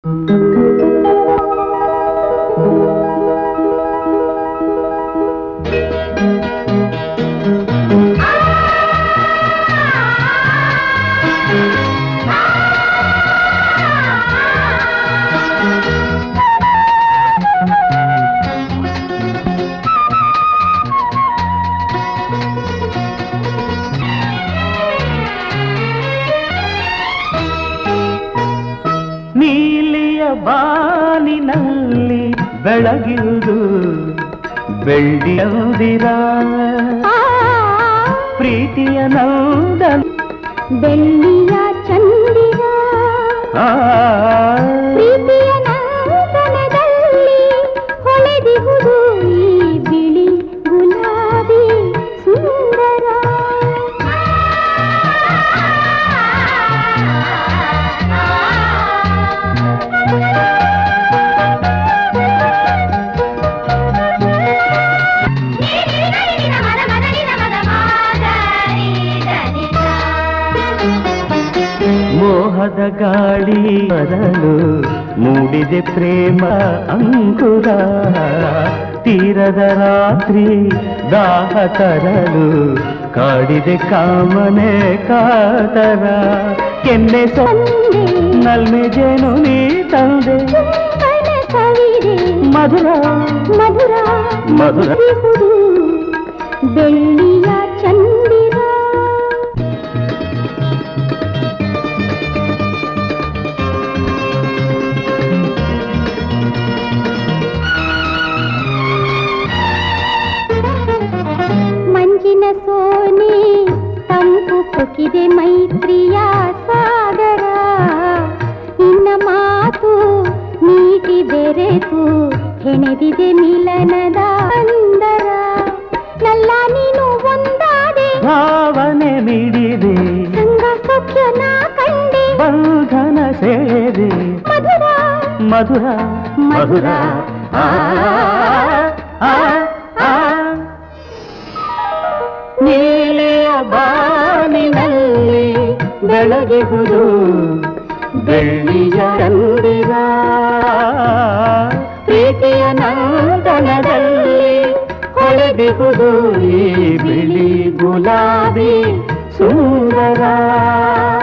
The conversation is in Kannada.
ನೀಲಿಯ ಬಾನಿನಲ್ಲಿ ಬೆಳಗಿರುವುದು ಬೆಳ್ಳಿಯಂದಿರ ಪ್ರೀತಿಯ ನಂದ ಬೆಳ್ಳಿಯ ಚಂದಿರ ಪ್ರೀತಿಯ ನಂದನದಲ್ಲಿ ಹೊಳೆದಿಹುದು ಈ ಬಿಳಿ ಗುಲಾಬಿ ಸುಂದರ ಮೋಹದ ಗಾಳಿ ಬರಲು ಮೂಡಿದೆ ಪ್ರೇಮ ಅಂಕುರ ತೀರದ ರಾತ್ರಿ ದಾಹ ತರಲು ಕಾಡಿದೆ ಕಾಮನೆ ಕಾತರ ಕೆನ್ನೆ ಸೊ ನಲ್ಮೆ ಜೇನು ನೀ ತಂದೆ ಚುಂಬನ ಸವಿದೆ ಮಧುರ ಮಧುರ ಮಧುರ. ಸಿಗುವುದು ಬೆಳ್ಳಿಯ ಚಂದಿರ ಮಂಜಿನ ಸೋನೆ ತಂಪು ಕೊಕ್ಕಿದೆ ಮೈತ್ರಿಯ ಸಾಗರ ನಿನ್ನ ಮಾತು ನೀತಿ ಬೆರೆತು ಹೆಣೆದಿದೆ ಮಿಲನದ ಅಂದರ ನಲ್ಲ ನೀನು ಒಂದಾದೆ ಭಾವನೆ ಮಿಡಿದೆ ಸಂಗ ಸೌಖ್ಯ ನಾ ಕಂಡೆ ಬಂಧನ ಸೇದೆ ಮಧುರ ಮಧುರ ಮಧುರ ಆ, ಆ, ಆ. ನೀಲಿಯ ಬಾನಿನಲ್ಲಿ ಬೆಳಗಿಹುದು ಬೆಳ್ಳಿಯ ಚಂದಿರ ಪ್ರೀತಿಯ ನಂದನದಲ್ಲಿ ಹೊಳೆದಿಹುದು ಈ ಬಿಳಿ ಗುಲಾಬಿ ಸುಂದರ